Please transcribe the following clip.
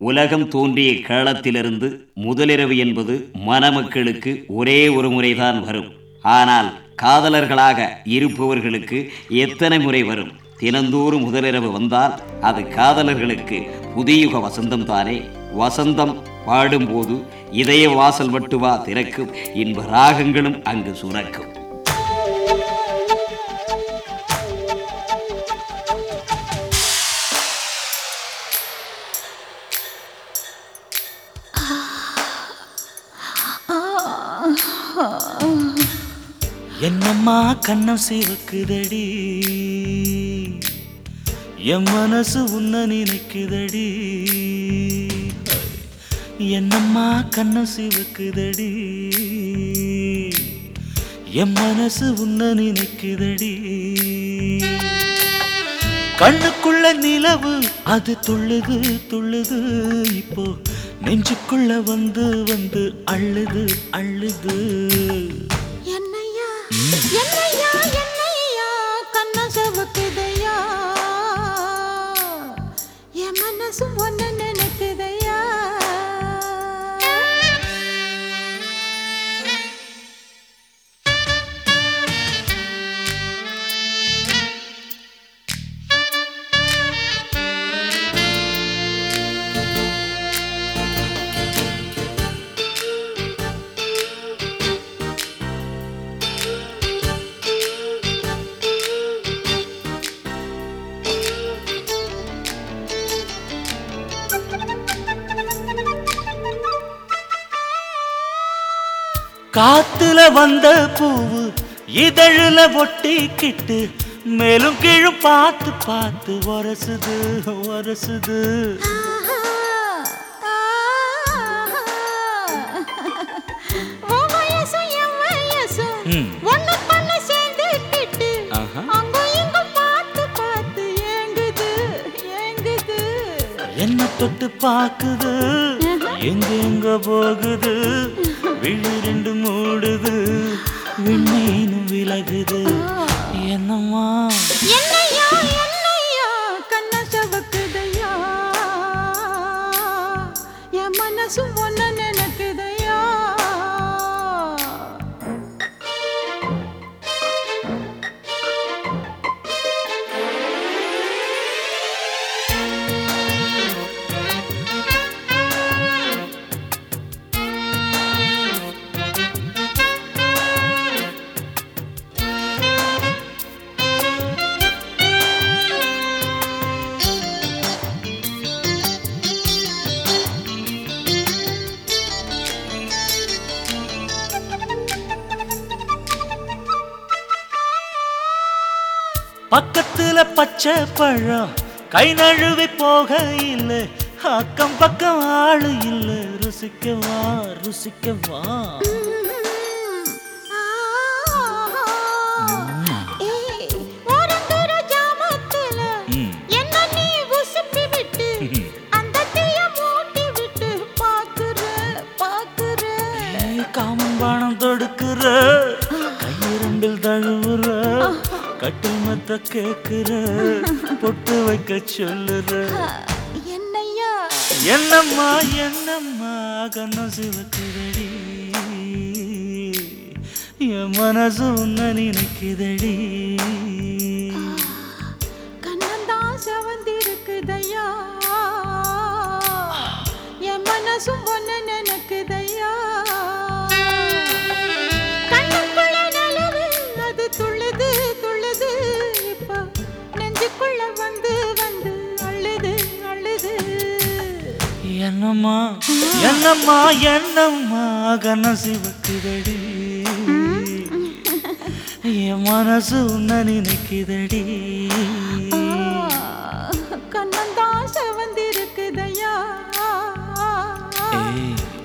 உலகம் தோன்றிய காலத்திலிருந்து முதலிரவு என்பது மணமக்களுக்கு ஒரே ஒரு முறைதான் வரும் ஆனால் காதலர்களாக இருப்பவர்களுக்கு எத்தனை முறை வரும் தினந்தோறும் முதலிரவு வந்தால் அது காதலர்களுக்கு புதியுக வசந்தம் தானே வசந்தம் பாடும்போது இதய வாசல் மட்டுவா திறக்கும் இன்ப ராகங்களும் அங்கு சுரக்கும் என்னம்மா கண்ணம் சிவக்குதடி என் மனசு உன்ன நினைக்குதடி என்னம்மா கண்ணம் சிவக்குதடி என் மனசு உன்ன நினைக்குதடி கண்ணுக்குள்ள நிலவு அது துள்ளுது துள்ளுது இப்போ நெஞ்சுக்குள்ள வந்து வந்து அள்ளுது அள்ளுது என்னையா என்னையா என்னையா கண்ண சவக்குதையா என் மனசு ஒன்னு நினைக்குதையா காத்துல வந்த பூவு இதழுல ஒட்டிக்கிட்டு மேலும் கீழும் பார்த்து பார்த்து வரசுது வரசுது உன் வயசும் என் வயசும் ம். ஒண்ணுக்குள்ள சேர்ந்துக்கிட்டு ஆஹா. அங்கும் இங்கும் பார்த்து பார்த்து ஏங்குது ஏங்குது என்ன தொட்டு பாக்குது எங்க எங்க போகுது விழி ரெண்டு மூடுது விண்ணீனும் விலகுது என்னம்மா என்னையா என்னையா கண்ண சவக்குதையா என் மனசு ஒன்ன நினைக்குதையா பக்கத்துல பச்சை பழம் கை நழுவி போக இல்ல அக்கம் பக்கம் ஆளு இல்ல ருசிக்கவா ருசிக்கவா ஏய், உறங்குற ஜாமத்துல ம். என்ன நீ உசுப்பி விட்டு அந்த தீய மூட்டி விட்டு பாக்குற பாக்குற ஏய், காமன் பானம் தொடுக்குற கையிரண்டில் தழுவுற கட்டில் மத்த கேக்குற பொட்டு வைக்க சொல்லுற என்னையா என்னம்மா என்னம்மா கண்ணம் சிவக்குதடி என் மனசு உன்ன நினைக்குதடி கண்ணந்தான் செவந்திருக்குதையா என் மனசும் ஒன்னு நினைக்குதையா கண்ணுக்குள்ள நிலவு அது துள்ளுது துள்ளுது இப்போ நெஞ்சுக்குள்ள வந்து வந்து அள்ளுது அள்ளுது என்னம்மா என்னம்மா என்னம்மா கண்ணம் சிவக்குதடி என் மனசு உன்ன நினைக்குதடி கண்ணந்தான் செவந்திருக்குதையா ஏய்